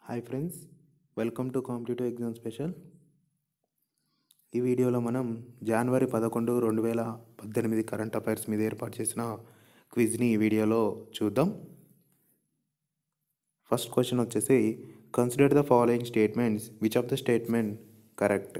hi friends welcome to competitive exam special ఈ వీడియోలో మనం జనవరి పదకొండు రెండు వేల పద్దెనిమిది కరెంట్ అఫైర్స్ మీద ఏర్పాటు చేసిన క్విజ్ని ఈ వీడియోలో చూద్దాం ఫస్ట్ క్వశ్చన్ వచ్చేసి consider the following statements which of the statement correct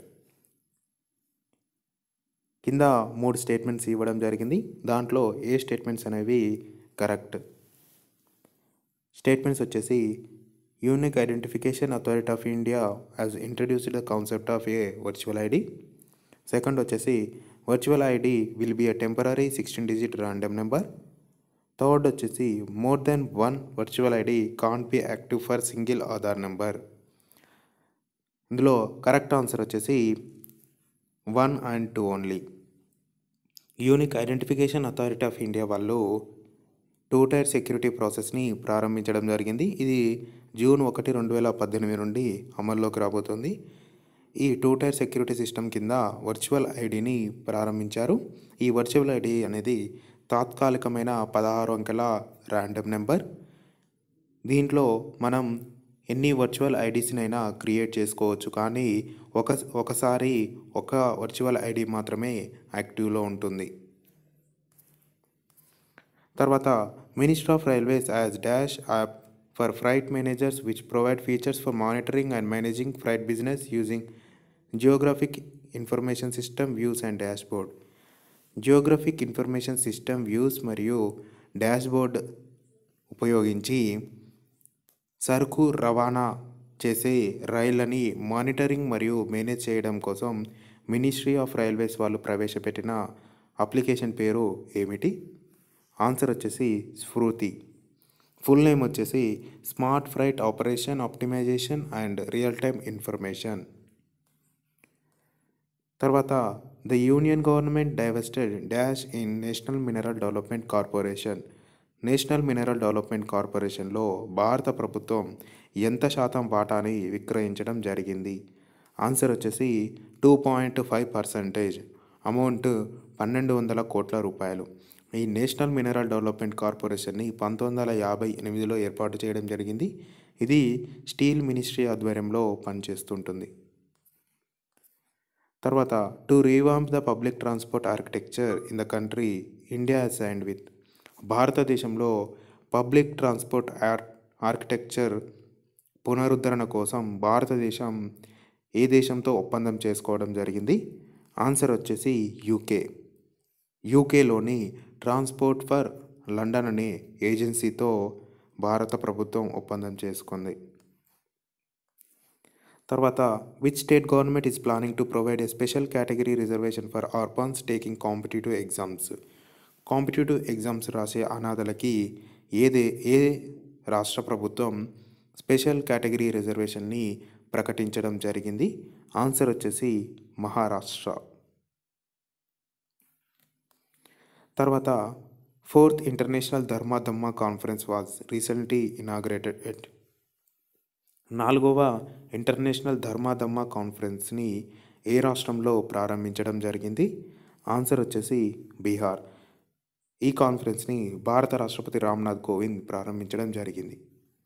కింద మూడు స్టేట్మెంట్స్ ఇవ్వడం జరిగింది దాంట్లో ఏ స్టేట్మెంట్స్ అనేవి కరెక్ట్ స్టేట్మెంట్స్ వచ్చేసి unique identification authority of India has introduced the concept of a virtual ID second వచ్చేసి virtual ID will be a temporary sixteen digit random number third వచ్చేసి more than one virtual ID can't be active for single Aadhaar number ఇందులో correct answer వచ్చేసి one and two only unique identification authority of India వాళ్ళు two tier security ప్రాసెస్ని ప్రారంభించడం జరిగింది ఇది June ఒకటి రెండు వేల పద్దెనిమిది నుండి అమల్లోకి రాబోతుంది ఈ టూ టైర్ సెక్యూరిటీ సిస్టమ్ కింద వర్చువల్ ఐడిని ప్రారంభించారు ఈ వర్చువల్ ఐడి అనేది తాత్కాలికమైన పదహారు అంకెల ర్యాండమ్ నెంబర్ దీంట్లో మనం ఎన్ని వర్చువల్ ఐడీస్నైనా క్రియేట్ చేసుకోవచ్చు కానీ ఒక ఒకసారి ఒక వర్చువల్ ఐడి మాత్రమే యాక్టివ్లో ఉంటుంది తర్వాత minister of railways has dash app for freight managers which provide features for monitoring and managing freight business using geographic information system views and dashboard geographic information system views మరియు dashboard ఉపయోగించి సరుకు రవాణా చేసే రైళ్ళని monitoring మరియు manage చేయడం కోసం ministry of railways వాళ్ళు ప్రవేశపెట్టిన అప్లికేషన్ పేరు ఏమిటి ఆన్సర్ వచ్చేసి స్ఫూర్తి ఫుల్ నేమ్ వచ్చేసి smart freight operation optimization and real time information తర్వాత the union government divested dash in national mineral development corporation నేషనల్ మినరల్ డెవలప్మెంట్ కార్పొరేషన్లో భారత ప్రభుత్వం ఎంత శాతం వాటాని విక్రయించడం జరిగింది ఆన్సర్ వచ్చేసి two point five percentage amount పన్నెండు వందల కోట్ల రూపాయలు ఈ నేషనల్ మినరల్ డెవలప్మెంట్ కార్పొరేషన్ని పంతొమ్మిది వందల యాభై ఎనిమిదిలో ఏర్పాటు చేయడం జరిగింది ఇది స్టీల్ మినిస్ట్రీ ఆధ్వర్యంలో పనిచేస్తుంటుంది తర్వాత to revamp the public transport architecture in the country India signed with భారతదేశంలో పబ్లిక్ ట్రాన్స్పోర్ట్ ఆర్ ఆర్కిటెక్చర్ పునరుద్ధరణ కోసం భారతదేశం ఏ దేశంతో ఒప్పందం చేసుకోవడం జరిగింది ఆన్సర్ వచ్చేసి యూకే యూకేలోని ట్రాన్స్పోర్ట్ ఫర్ లండన్ అనే ఏజెన్సీతో భారత ప్రభుత్వం ఒప్పందం చేసుకుంది తర్వాత which state government is planning to provide a special category reservation for orphans taking competitive exams competitive exams రాసే అనాథలకి ఏదే ఏ రాష్ట్ర ప్రభుత్వం స్పెషల్ కేటగిరీ రిజర్వేషన్ని ప్రకటించడం జరిగింది ఆన్సర్ వచ్చేసి మహారాష్ట్ర తర్వాత fourth international Dharma Dhamma conference was recently inaugurated at నాలుగవ ఇంటర్నేషనల్ ధర్మా దమ్మా కాన్ఫరెన్స్ని ఏ రాష్ట్రంలో ప్రారంభించడం జరిగింది ఆన్సర్ వచ్చేసి బీహార్ ఈ కాన్ఫరెన్స్ని భారత రాష్ట్రపతి రామ్నాథ్ కోవింద్ ప్రారంభించడం జరిగింది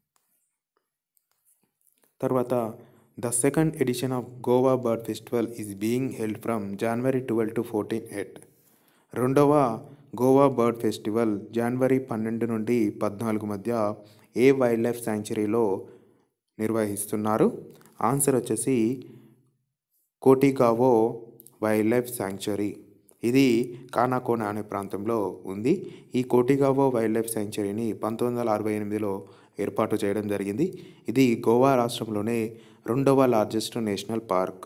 తర్వాత the second edition of Goa bird festival is being held from January twelve to fourteen at రెండవ గోవా బర్డ్ ఫెస్టివల్ జనవరి పన్నెండు నుండి పద్నాలుగు మధ్య ఏ వైల్డ్ లైఫ్ శాంచురీలో నిర్వహిస్తున్నారు ఆన్సర్ వచ్చేసి కోటిగావో వైల్డ్ లైఫ్ శాంచురీ ఇది కానాకోన అనే ప్రాంతంలో ఉంది ఈ కోటిగావో వైల్డ్ లైఫ్ శాంచురీని పంతొమ్మిది వందల అరవై ఎనిమిదిలో ఏర్పాటు చేయడం జరిగింది ఇది గోవా రాష్ట్రంలోనే రెండవ లార్జెస్ట్ నేషనల్ పార్క్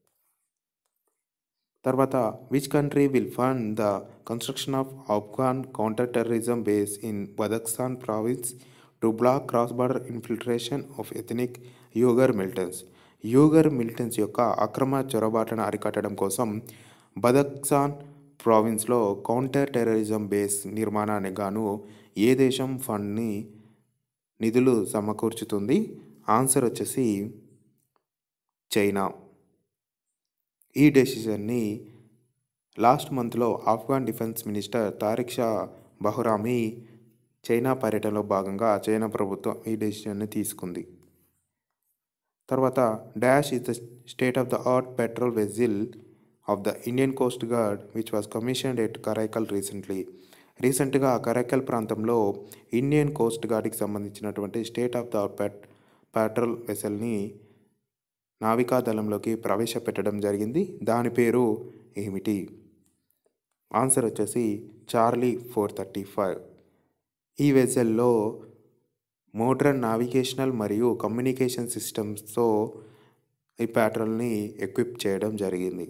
తర్వాత which country will fund the construction of Afghan counter terrorism base in Badakhshan province to block cross border infiltration of ethnic Uyghur militants Uyghur militants యొక్క అక్రమ చొరబాట్లను అరికట్టడం కోసం బదక్సాన్ ప్రావిన్స్లో కౌంటర్ టెర్రరిజం బేస్ నిర్మాణానికి గాను ఏ దేశం ఫండ్ని నిధులు సమకూర్చుతుంది ఆన్సర్ వచ్చేసి చైనా ఈ డెసిషన్ని లాస్ట్ మంత్లో Afghan defence minister Tariq Shah Bahrami China పర్యటనలో భాగంగా చైనా ప్రభుత్వం ఈ డెసిషన్ని తీసుకుంది తర్వాత dash is the state of the art patrol vessel of the Indian coast guard which was commissioned at Karaikal recently రీసెంట్గా కరైకల్ ప్రాంతంలో ఇండియన్ కోస్ట్ గార్డ్కి సంబంధించినటువంటి state of the art pet patrol వెసల్ని నావికాదళంలోకి ప్రవేశపెట్టడం జరిగింది దాని పేరు ఏమిటి ఆన్సర్ వచ్చేసి చార్లీ ఫోర్ థర్టీ ఫైవ్ ఈ వెజల్లో మోడ్రన్ నావిగేషనల్ మరియు కమ్యూనికేషన్ సిస్టమ్స్తో ఈ ప్యాట్రల్ని ఎక్విప్ చేయడం జరిగింది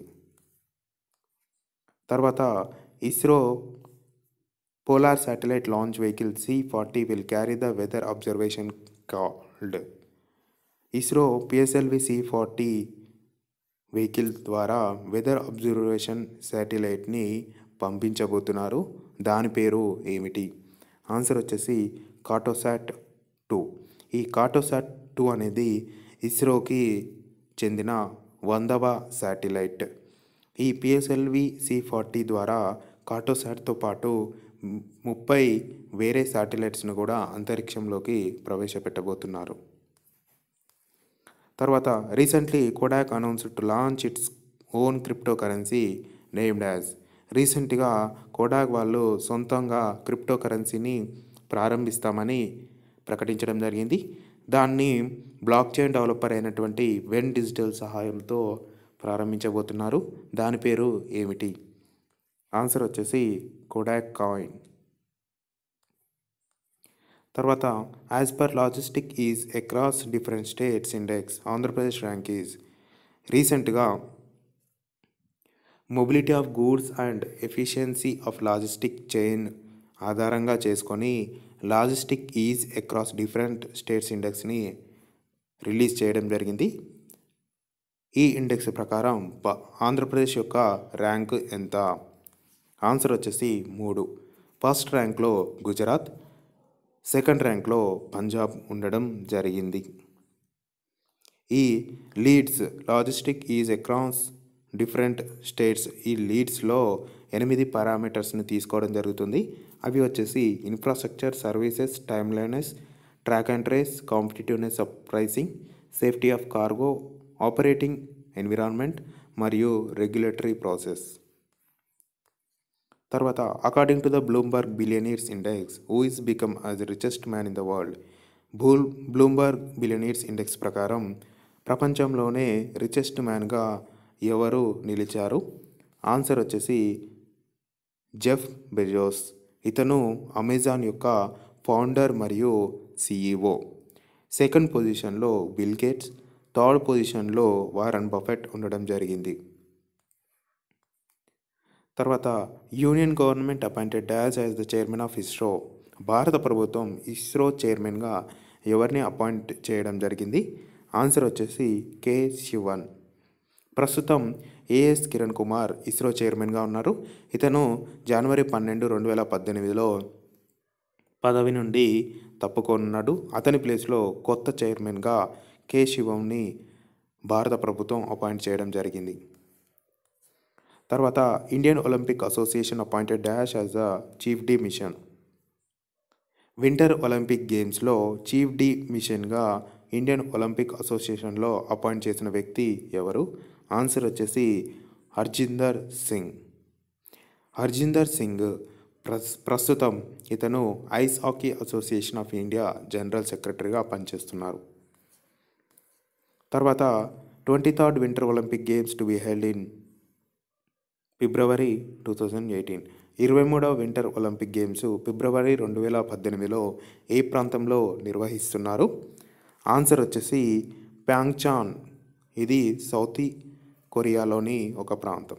తర్వాత ISRO polar satellite launch vehicle C forty will carry the weather observation called ISRO PSLV C forty vehicle ద్వారా వెదర్ అబ్జర్వేషన్ శాటిలైట్ని పంపించబోతున్నారు దాని పేరు ఏమిటి ఆన్సర్ వచ్చేసి కాటోసాట్ టూ ఈ కాటోసాట్ టూ అనేది ఇస్రోకి చెందిన వందవ శాటిలైట్ ఈ పిఎస్ఎల్వి సి ఫార్టీ ద్వారా కాటోసాట్తో పాటు ము- ముప్పై వేరే శాటిలైట్స్ను కూడా అంతరిక్షంలోకి ప్రవేశపెట్టబోతున్నారు తర్వాత recently Kodak announce to launch its own crypto currency named as రీసెంట్గా కోడాక్ వాళ్ళు సొంతంగా క్రిప్టో కరెన్సీని ప్రారంభిస్తామని ప్రకటించడం జరిగింది దాన్ని బ్లాక్ చైన్ డెవలపర్ అయినటువంటి వెన్ డిజిటల్ సహాయంతో ప్రారంభించబోతున్నారు దాని పేరు ఏమిటి ఆన్సర్ వచ్చేసి కోడాక్ కాయిన్ తర్వాత as per logistic ease across different states index Andhra Pradesh rank is రీసెంట్గా mobility of goods and efficiency of logistic chain ఆధారంగా చేసుకొని logistic ease across different states ఇండెక్స్ని రిలీజ్ చేయడం జరిగింది ఈ ఇండెక్స్ ప్రకారం ప- ఆంధ్రప్రదేశ్ యొక్క ర్యాంక్ ఎంత ఆన్సర్ వచ్చేసి మూడు ఫస్ట్ ర్యాంక్లో గుజరాత్ సెకండ్ ర్యాంక్లో పంజాబ్ ఉండడం జరిగింది ఈ LEADS logistic ease across different states ఈ లీడ్స్లో ఎనిమిది పారామీటర్స్ని తీసుకోవడం జరుగుతుంది అవి వచ్చేసి infrastructure services timeliness track and trace competitiveness of pricing safety of cargo operating environment మరియు రెగ్యులేటరీ ప్రాసెస్ తర్వాత according to the Bloomberg billionaires index who is become as richest man in the world భూల్ Bloomberg billionaires index ప్రకారం ప్రపంచంలోనే richest మ్యాన్గా ఎవరు నిలిచారు answer వచ్చేసి Jeff Bezos ఇతను అమెజాన్ యొక్క ఫౌండర్ మరియు సిఈఓ సెకండ్ పొజిషన్లో బిల్ గేట్స్ థర్డ్ పొజిషన్లో వారన్ బఫెట్ ఉండడం జరిగింది తర్వాత union government appointed dash as the chairman of ISRO భారత ప్రభుత్వం ఇస్రో చైర్మన్గా ఎవరిని అపాయింట్ చేయడం జరిగింది ఆన్సర్ వచ్చేసి కె శివన్ ప్రస్తుతం ఏఎస్ కిరణ్ కుమార్ ఇస్రో చైర్మన్గా ఉన్నారు ఇతను జనవరి పన్నెండు రెండు వేల పద్దెనిమిదిలో పదవి నుండి తప్పుకొనున్నాడు అతని ప్లేస్లో కొత్త చైర్మన్గా కె శివంని భారత ప్రభుత్వం అపాయింట్ చేయడం జరిగింది తర్వాత Indian Olympic association appointed dash as the chief de mission winter Olympic గేమ్స్లో చీఫ్ డి మిషన్గా ఇండియన్ ఒలింపిక్ అసోసియేషన్లో అపాయింట్ చేసిన వ్యక్తి ఎవరు ఆన్సర్ వచ్చేసి హర్జిందర్ సింగ్ హర్జిందర్ సింగ్ ప్రస్ ప్రస్తుతం ఇతను ice hockey association of India general సెక్రటరీగా పనిచేస్తున్నారు తర్వాత twenty third winter Olympic games to be held in February two thousand eighteen ఇరవై మూడవ వింటర్ ఒలింపిక్ గేమ్స్ ఫిబ్రవరి రెండు వేల పద్దెనిమిదిలో ఏ ప్రాంతంలో నిర్వహిస్తున్నారు ఆన్సర్ వచ్చేసి ప్యాంగ్చాన్ ఇది సౌత్ కొరియాలోని ఒక ప్రాంతం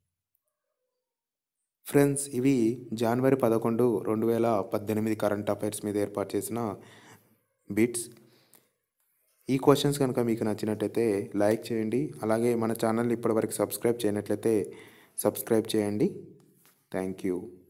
ఫ్రెండ్స్ ఇవి జనవరి పదకొండు రెండు వేల పద్దెనిమిది కరెంట్ అఫైర్స్ మీద ఏర్పాటు చేసిన బిట్స్ ఈ క్వశ్చన్స్ కనుక మీకు నచ్చినట్లయితే లైక్ చేయండి అలాగే మన ఛానల్ని ఇప్పటివరకు సబ్స్క్రైబ్ చేయనట్లయితే సబ్స్క్రైబ్ చేయండి థ్యాంక్ యూ